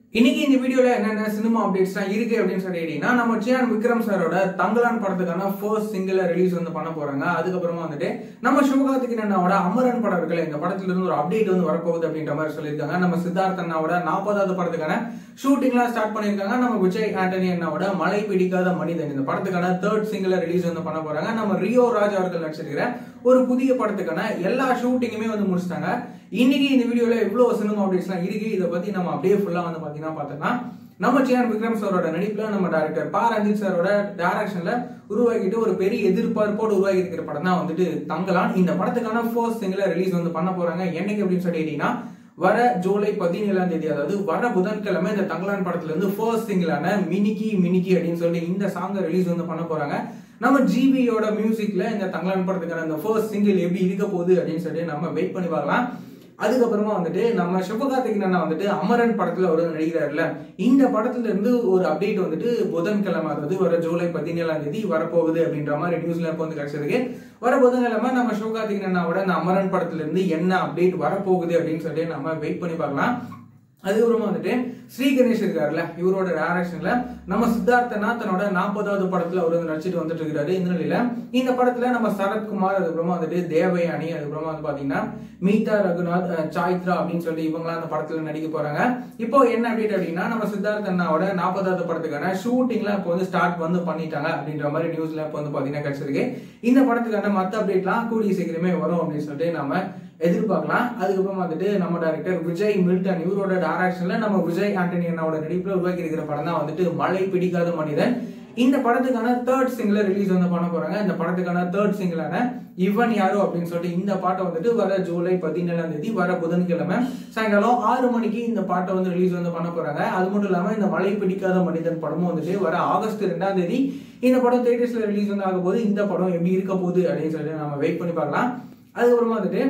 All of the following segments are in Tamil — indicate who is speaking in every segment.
Speaker 1: இன்னைக்கு இந்த வீடியோல என்னென்ன சினிமா அப்டேட்ஸ்லாம் இருக்கு அப்படின்னு சொல்லிட்டீங்கன்னா நம்ம சியான் விக்ரம் சாரோட தங்கலான் படத்துக்கான ஃபர்ஸ்ட் சிங்கிள் ரிலீஸ் வந்து பண்ண போறாங்க அதுக்கப்புறமா வந்துட்டு நம்ம சிவகார்த்திகேயன் அண்ணாவோட அமரன் படம் இருக்குல்ல இந்த படத்துல இருந்து ஒரு அப்டேட் வந்து வரப்போகுது அப்படின்ற மாதிரி சொல்லியிருக்காங்க நம்ம சித்தார்த் அண்ணாவோட நாற்பதாவது படத்துக்கான ஷூட்டிங்லாம் ஸ்டார்ட் பண்ணியிருக்காங்க நம்ம விஜய் ஆண்டனி அண்ணாவோட மழை பிடிக்காத மனிதன் இந்த படத்துக்கான தேர்ட் சிங்கிள் ரிலீஸ் வந்து பண்ண போறாங்க நம்ம ரியோ ராஜ் அவர்கள் நடிச்சிருக்கிற ஒரு புதிய படத்துக்கான எல்லா ஷூட்டிங்குமே வந்து முடிச்சிட்டாங்க இன்னைக்கு இந்த வீடியோல இவ்வளவு சினிமா அப்டேட்ஸ்லாம் இருக்கு இதை பத்தி நம்ம அப்படியே ஃபுல்லா வந்து பாத்தீங்கன்னா பார்த்தோம்னா நம்ம சியான் விக்ரம் சாரோட நடிப்புல நம்ம டேரக்டர் பா ரஞ்சித் சாரோட டைரக்ஷன்ல உருவாக்கிட்டு ஒரு பெரிய எதிர்பார்ப்போடு உருவாகி இருக்கிற படம் தான் வந்துட்டு தங்கலான் இந்த படத்துக்கான ஃபர்ஸ்ட் சிங்கிள் ரிலீஸ் வந்து பண்ண போறாங்க என்னைக்கு அப்படின்னு சொல்லிட்டீங்கன்னா வர ஜூலை பதினேழாம் தேதி அதாவது வர புதன்கிழமை இந்த தங்கலான் படத்துல இருந்து ஃபர்ஸ்ட் சிங்கிளான மினிக்கி மினிக்கி அப்படின்னு சொல்லி இந்த சாங்கை ரிலீஸ் வந்து பண்ண போறாங்க நம்ம ஜிபியோட மியூசிக்ல இந்த தங்கலான் படத்துக்கான இந்த ஃபர்ஸ்ட் சிங்கிள் எப்படி இருக்க போகுது அப்படின்னு சொல்லிட்டு நம்ம வெயிட் பண்ணி பார்க்கலாம் அதுக்கப்புறமா வந்துட்டு நம்ம சிவகார்த்திகேயன் அண்ணா வந்துட்டு அமரன் படத்துல ஒரு நடிக்கிறாருல இந்த படத்துல இருந்து ஒரு அப்டேட் வந்துட்டு புதன்கிழமை அதாவது வர ஜூலை பதினேழாம் தேதி வரப்போகுது அப்படின்ற மாதிரி நியூஸ்ல இப்போ வந்து கிடைச்சிருக்கு வர புதன்கிழமை நம்ம சிவகார்த்திகேயன் அண்ணாவோட அந்த அமரன் படத்துல இருந்து என்ன அப்டேட் வரப்போகுது அப்படின்னு சொல்லிட்டு நம்ம வெயிட் பண்ணி பார்க்கலாம் அதுக்கப்புறமா வந்துட்டு ஸ்ரீ கணேஷ் இருக்காருல்ல இவரோட டைரக்ஷன்ல நம்ம சித்தார்த்தனா தன்னோட நாற்பதாவது படத்துல அவர் வந்து நடிச்சிட்டு வந்துட்டு இருக்காரு இந்த நிலையில இந்த படத்துல நம்ம சரத்குமார் அதுக்கப்புறமா வந்துட்டு தேவயானி அதுக்கப்புறமா வந்து பாத்தீங்கன்னா மீதா ரகுநாத் அஹ், சாய்த்ரா அப்படின்னு சொல்லி இவங்கலாம் அந்த படத்துல நடிக்க போறாங்க இப்போ என்ன அப்டேட் அப்படின்னா நம்ம சித்தார்த் அண்ணாவோட நாற்பதாவது படத்துக்கான ஷூட்டிங்லாம் இப்போ வந்து ஸ்டார்ட் வந்து பண்ணிட்டாங்க அப்படின்ற மாதிரி நியூஸ்ல இப்போ வந்து பாத்தீங்கன்னா கிடைச்சிருக்கு இந்த படத்துக்கான மத்த அப்டேட்லாம் கூடிய சீக்கிரமே வரும் அப்படின்னு சொல்லிட்டு நம்ம எதிர்பார்க்கலாம் அதுக்கப்புறம் வந்துட்டு நம்ம டைரக்டர் விஜய் மில்டன் இவரோட டைரக்ஷன்ல நம்ம விஜய் ஆண்டனி அண்ணாவோட நடிப்புல உருவாக்கி இருக்கிற படம் தான் வந்துட்டு மழை பிடிக்காத மனிதன் இந்த படத்துக்கான தேர்ட் சிங்கிள் ரிலீஸ் வந்து பண்ண போறாங்க இந்த படத்துக்கான தேர்ட் சிங்கிளான இவன் யாரோ அப்படின்னு சொல்லிட்டு இந்த பாட்டை வந்துட்டு வர ஜூலை பதினேழாம் தேதி வர புதன்கிழமை சாயங்காலம் ஆறு மணிக்கு இந்த பாட்டை வந்து ரிலீஸ் வந்து பண்ண போறாங்க அது மட்டும் இல்லாம இந்த மழை பிடிக்காத மனிதன் படமும் வந்துட்டு வர ஆகஸ்ட் ரெண்டாம் தேதி இந்த படம் தேட்டர்ஸ்ல ரிலீஸ் வந்து ஆக போது இந்த படம் எப்படி இருக்க போகுது அப்படின்னு சொல்லிட்டு நம்ம வெயிட் பண்ணி பார்க்கலாம் அதுக்கப்புறமா வந்துட்டு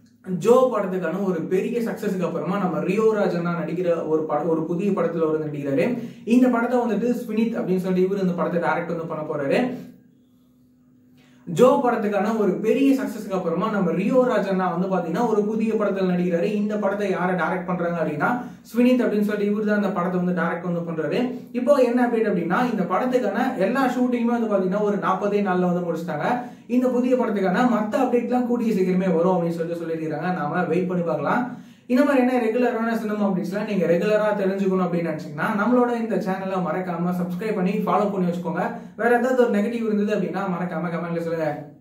Speaker 1: ஜோ படத்துக்கான ஒரு பெரிய சக்சஸ்க்கு அப்புறமா நம்ம ரியோ ராஜனா நடிக்கிற ஒரு படம் ஒரு புதிய படத்துல ஒரு நடிக்கிறாரு இந்த படத்தை வந்துட்டு ஸ்வினித் அப்படின்னு சொல்லி இவர் இந்த படத்தை டைரக்ட் வந்து பண்ண போறாரு ஜோ படத்துக்கான ஒரு பெரிய சக்சஸ்க்கு அப்புறமா நம்ம ரியோ ராஜன்னா வந்து பாத்தீங்கன்னா ஒரு புதிய படத்தில் நடிக்கிறாரு இந்த படத்தை யாரை டைரக்ட் பண்றாங்க அப்படின்னா ஸ்வினித் அப்படின்னு சொல்லி இவர் தான் அந்த படத்தை வந்து டைரக்ட் வந்து பண்றாரு இப்போ என்ன அப்டேட் அப்படின்னா இந்த படத்துக்கான எல்லா ஷூட்டிங்குமே வந்து பாத்தீங்கன்னா ஒரு நாற்பதே நாள்ல வந்து முடிச்சிட்டாங்க இந்த புதிய படத்துக்கான மத்த அப்டேட்லாம் கூடிய சீக்கிரமே வரும் அப்படின்னு சொல்லிட்டு சொல்லியிருக்காங்க நாம வெயிட் பண்ணி பார்க்கலாம் இந்த மாதிரி என்ன ரெகுலரான சினிமா அப்டேட்ஸ்லாம் நீங்க ரெகுலரா தெரிஞ்சுக்கணும் அப்படின்னு நினைச்சீங்கன்னா நம்மளோட இந்த சேனலை மறக்காம சப்ஸ்கிரைப் பண்ணி ஃபாலோ பண்ணி வச்சுக்கோங்க வேற ஏதாவது ஒரு நெகட்டிவ் இருந்தது அப்படின்னா மறக்காம கமெண்ட்ல சொல்லுங்க